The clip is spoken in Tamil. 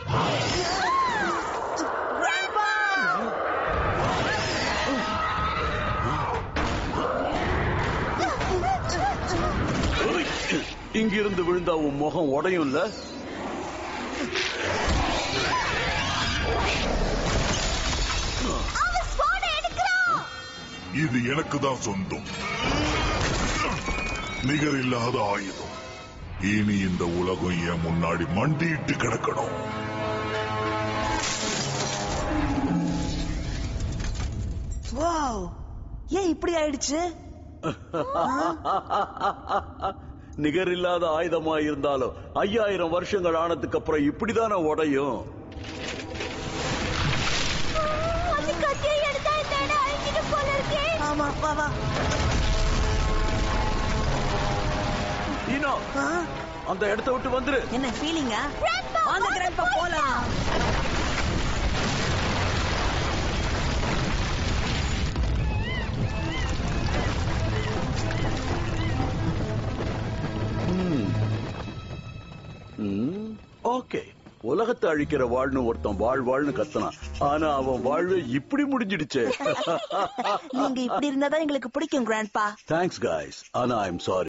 Grandpa! இங்கிருந்து விழுந்தா உன் முகம் உடையும்ல அவன் ஸ்வாட எடுக்கிறான் இது எனக்கு தான் சொந்தம் நிகர் இல்லாத ஆயுதம் இனி இந்த உலகம் என் முன்னாடி மண்டியிட்டு கிடக்கணும் வாவ் ஏன் இப்படி ஆயிடுச்சு நிகரில்லாத ஆயுதமா இருந்தாலும் ஐயாயிரம் வருஷங்கள் ஆனதுக்கு அப்புறம் இப்படிதானே உடையும் அந்த கத்தியை எடுத்தா இந்த இடம் அழிஞ்சிட்டு போல இருக்கே ஆமா வா வா ஈனோ ஆ, அந்த இடத்தை விட்டு வந்துரு என்ன ஃபீலிங்கா Grandpa, வாங்க கிராண்ட்பா போலாம் ஓகே உலகத்தை அழிக்கிற வாழ்னு ஒருத்தன் வாழ் வாழ்னு கத்தனான் ஆனா அவன் வாழ்வு இப்படி முடிஞ்சிடுச்சே நீங்க இப்படி இருந்தாதான் எங்களுக்கு பிடிக்கும் கிராண்ட்பா தேங்க்ஸ் காய்ஸ் ஆனா ஐம் சாரி